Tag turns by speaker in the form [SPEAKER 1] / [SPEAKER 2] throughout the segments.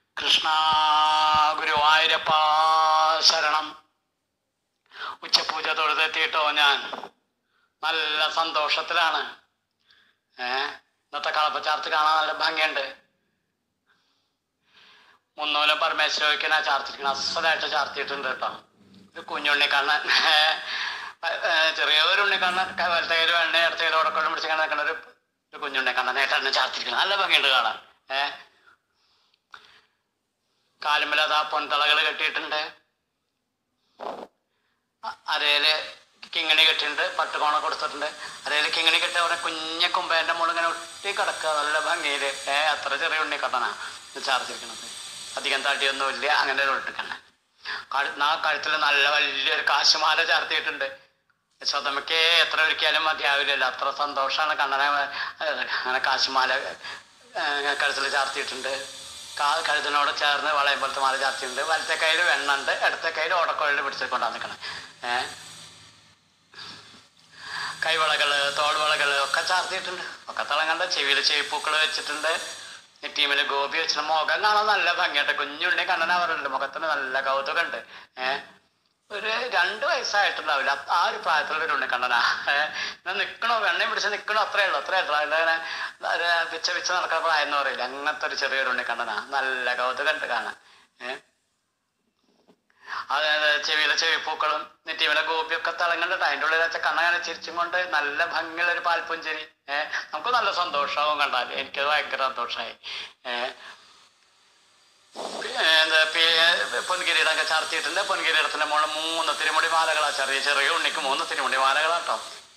[SPEAKER 1] കൃഷ്ണ ഗുരുവായൂരപ്പ ശരണം ഉച്ചപൂജ തൊഴുതെത്തിയിട്ടോ ഞാൻ നല്ല സന്തോഷത്തിലാണ് ഏ ഇന്നത്തെ കളപ്പച്ചാർത്ത് കാണാൻ നല്ല ഭംഗിയുണ്ട് മുന്നൂലം പരമേശ്വരയ്ക്ക് ഞാൻ ചാർത്തിരിക്കണം അസലായിട്ട് ചാർത്തിയിട്ടുണ്ട് കേട്ടോ ഒരു കുഞ്ഞുണ്ണി കണ്ണൻ ചെറിയ ഒരു ഉണ്ണി കണ്ണൻ വലത്തെ കയ്യിലും എണ്ണ ഇടത്തെ കയ്യിലും ഉടക്കം പിടിച്ച് കാണാൻ നിൽക്കുന്ന ഒരു ഒരു കുഞ്ഞുണ്ണി കണ്ണനായിട്ടാണ് ചാർത്തിരിക്കുന്നത് നല്ല ഭംഗിയുണ്ട് കാണാൻ ഏ കാലുമ്പലത് ആ പൊൻതളകൾ കെട്ടിയിട്ടുണ്ട് അ- അരയില് കിങ്ങിണി കെട്ടിയിട്ടുണ്ട് പട്ടുകോണ കൊടുത്തിട്ടുണ്ട് അരയില് കിങ്ങിണി കെട്ടിയ പറഞ്ഞ കുഞ്ഞ കുമ്പേന്റെ മുകളിൽ ഇങ്ങനെ ഒട്ടി കിടക്കുക നല്ല ഭംഗിയില് ഏ അത്ര ചെറിയ ഉണ്ണി കണ്ണനാ ചാർത്തിരിക്കണത് അധികം തടിയൊന്നുമില്ല അങ്ങനെ ഒരു ഒട്ടിക്കണ്ണൻ കഴു ആ കഴുത്തിൽ നല്ല വലിയൊരു കാശുമാല ചാർത്തിയിട്ടുണ്ട് സ്വതമയ്ക്ക് എത്ര ഒരിക്കലും മതിയാവില്ലല്ലോ അത്ര സന്തോഷമാണ് കണ്ണനെ ഏഹ്, അങ്ങനെ കാശുമാല ഏഹ്, കഴുത്തിൽ ചാർത്തിയിട്ടുണ്ട് കാ കഴുത്തിനോട് ചേർന്ന് വളയം പോലത്തെ മാല ചാർത്തിയിട്ടുണ്ട് വലത്തെ കയ്യിൽ വെണ്ണുണ്ട് ഇടത്തെ കയ്യിൽ ഓടക്കോഴിൽ പിടിച്ചിട്ടുകൊണ്ടാണ് നിൽക്കണം ഏഹ് കൈവളകള് തോൾവളകള് ഒക്കെ ചാർത്തിയിട്ടുണ്ട് ഒക്കെ തിളങ്ങണ്ട ചെവിയിൽ ചെവിപ്പൂക്കൾ വെച്ചിട്ടുണ്ട് നെറ്റീമില് ഗോപി വെച്ചിട്ട് മുഖം കാണാൻ നല്ല ഭംഗിയായിട്ട് കുഞ്ഞുണ്ണി കണ്ണന അവരുണ്ട് മുഖത്തിന് നല്ല കൗതുകമുണ്ട് ഏഹ് ഒരു രണ്ട് വയസ്സായിട്ടുണ്ടാവില്ല ആ ഒരു പ്രായത്തിലുള്ള ഒരു ഉണ്ണിക്കണ്ണനാ ഏഹ് ഞാൻ നിക്കണോ വെണ്ണയും പിടിച്ച് നിക്കണോ അത്രേ ഉള്ളൂ അത്രേ ഉള്ളൂ അതിങ്ങനെ ഒരു പിച്ച പിച്ച നടക്കുന്ന പ്രായം എന്ന് പറയില്ല അങ്ങനത്തെ ഒരു ചെറിയൊരു ഉണ്ണിക്കണ്ണനാ നല്ല കൗതുകമുണ്ട് കാണാൻ ഏഹ് അതായത് ചെവിയിലെ ചെവിപ്പൂക്കളും നെറ്റിയിലെ ഗോപിയൊക്കെ തിളങ്ങുന്നുണ്ട് അതിൻ്റെ ഉള്ളിൽ വെച്ച കണ്ണങ്ങനെ ചിരിച്ചും കൊണ്ട് നല്ല ഭംഗിയുള്ള ഒരു പാൽപ്പുഞ്ചിരി ഏഹ് നമുക്ക് നല്ല സന്തോഷമാവും കണ്ടാൽ എനിക്കത് ഭയങ്കര സന്തോഷമായി ഏഹ് എന്താ പൊൻകിരീടമൊക്കെ ചാർത്തിയിട്ടുണ്ട് പൊൻകിരീടത്തിന്റെ മുകളിൽ മൂന്ന് തിരുമുടി മാലകളാ ചെറിയ ചെറിയ ഉണ്ണിക്ക് മൂന്ന് തിരുമുടി മാലകളാട്ടോ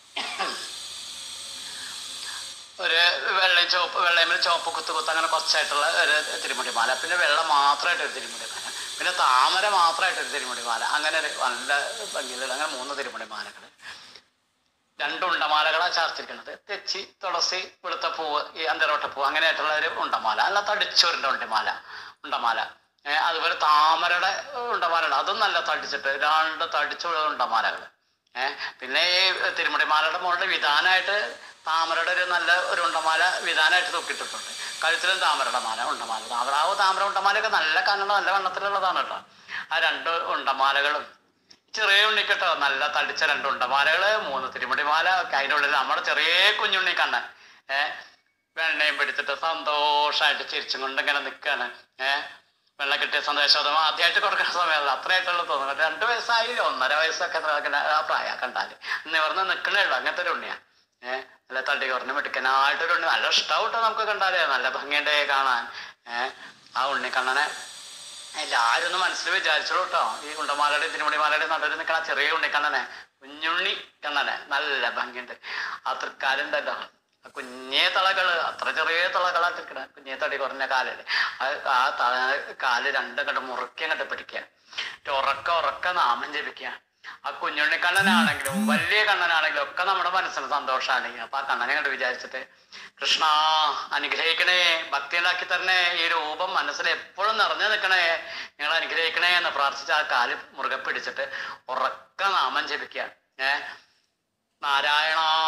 [SPEAKER 1] ഒരു വെള്ളയും ചുവപ്പ് വെള്ളയും ചുവപ്പ് കുത്ത് കുത്ത് അങ്ങനെ കുറച്ചായിട്ടുള്ള ഒരു തിരുമുടി മാല പിന്നെ വെള്ള മാത്രമായിട്ട് ഒരു തിരുമുടി മാല പിന്നെ താമര മാത്രമായിട്ട് ഒരു തിരുമുടി മാല അങ്ങനെ ഒരു നല്ല ഭംഗിയിലുള്ള അങ്ങനെ മൂന്ന് തിരുമുടി മാലകൾ രണ്ട് ഉണ്ടമാലകളാ ചാർത്തിരിക്കുന്നത് തെച്ചി തുളസി വെളുത്ത പൂവ് ഈ അന്തരോട്ട പൂവ് അങ്ങനെയായിട്ടുള്ള ഒരു ഉണ്ടമാല അല്ല തടിച്ചോറിൻ്റെ ഉണ്ടമാല ഉണ്ടമാല ഏഹ് അതുപോലെ താമരയുടെ ഉണ്ടമാല അതും നല്ല തടിച്ചിട്ട് രണ്ട് തടിച്ച ഉണ്ടമാലകൾ ഏഹ് പിന്നെ ഈ തിരുമുടിമാലയുടെ മുകളിൽ വിധാനമായിട്ട് താമരയുടെ ഒരു നല്ല ഒരു ഉണ്ടമാല വിധാനമായിട്ട് തൂക്കിയിട്ടിട്ടുണ്ട് കഴുത്തിലും താമരയുടെ മാല ഉണ്ടമാല താമരാവ് താമര ഉണ്ടമാലയൊക്കെ നല്ല കന്നഡ നല്ല വണ്ണത്തിലുള്ളതാണ് കേട്ടോ ആ രണ്ട് ഉണ്ടമാലകളും ചെറിയ ഉണ്ണിക്കെട്ടോ നല്ല തടിച്ച രണ്ട് ഉണ്ടമാലകള് മൂന്ന് തിരുമുടിമാല ഒക്കെ അതിൻ്റെ ഉള്ളിൽ നമ്മുടെ ചെറിയ കുഞ്ഞുണ്ണി കണ്ണൻ ഏഹ് വെണ്ണയും പിടിച്ചിട്ട് സന്തോഷമായിട്ട് ചിരിച്ചും കൊണ്ട് ഇങ്ങനെ നിൽക്കാണ് ഏഹ് വെള്ളം കിട്ടിയ സന്ദേശം ആദ്യമായിട്ട് കൊടുക്കുന്ന സമയമല്ല അത്രയായിട്ടുള്ള തോന്നുന്നു രണ്ട് വയസ്സായില്ല ഒന്നര വയസ്സൊക്കെ എത്ര ഒക്കെ ആ പ്രായം കണ്ടാല് നിവർന്ന് നിൽക്കണേ ഉള്ളൂ അങ്ങനത്തെ ഒരു ഉണ്ണിയാ ഏഹ് നല്ല തടി കുറഞ്ഞ് മിടുക്കനായിട്ടൊരു ഉണ്ണി നല്ല ഇഷ്ടാവട്ടോ നമുക്ക് കണ്ടാലേ നല്ല ഭംഗിയുണ്ടേ കാണാൻ ഏഹ് ആ ഉണ്ണിക്കണ്ണനെ എല്ലാരും ഒന്ന് മനസ്സിൽ വിചാരിച്ചോളൂ കേട്ടോ ഈ ഉണ്ടമാലയുടെ തിരുമണിമാലയുടെ നടുവിൽ നിൽക്കണ ചെറിയ ഉണ്ണിക്കണ്ണനെ കുഞ്ഞുണ്ണി കണ്ണനെ നല്ല ഭംഗിയുണ്ട് ആ തൃക്കാലുണ്ടല്ലോ ആ കുഞ്ഞേ തളകള് അത്ര ചെറിയ തളകളാ നിൽക്കണ കുഞ്ഞേ തടി കുറഞ്ഞ കാലില് അത് ആ തള കാല് രണ്ടും കണ്ട് മുറുക്കി അങ്ങോട്ട് പിടിക്കുക എന്നിട്ട് ഉറക്ക ഉറക്ക നാമം ജപിക്കുക ആ കുഞ്ഞുണ്ണി കണ്ണനാണെങ്കിലും വലിയ കണ്ണനാണെങ്കിലും ഒക്കെ നമ്മുടെ മനസ്സിന് സന്തോഷമാണ് അപ്പൊ ആ കണ്ണനെ കണ്ട് വിചാരിച്ചിട്ട് കൃഷ്ണ അനുഗ്രഹിക്കണേ ഭക്തി ഉണ്ടാക്കി തരണേ ഈ രൂപം മനസ്സിൽ എപ്പോഴും നിറഞ്ഞു നിൽക്കണേ നിങ്ങൾ അനുഗ്രഹിക്കണേ എന്ന് പ്രാർത്ഥിച്ച് ആ കാല് മുറുകെ പിടിച്ചിട്ട് ഉറക്ക നാമം ജപിക്കുക ഏ നാരായണ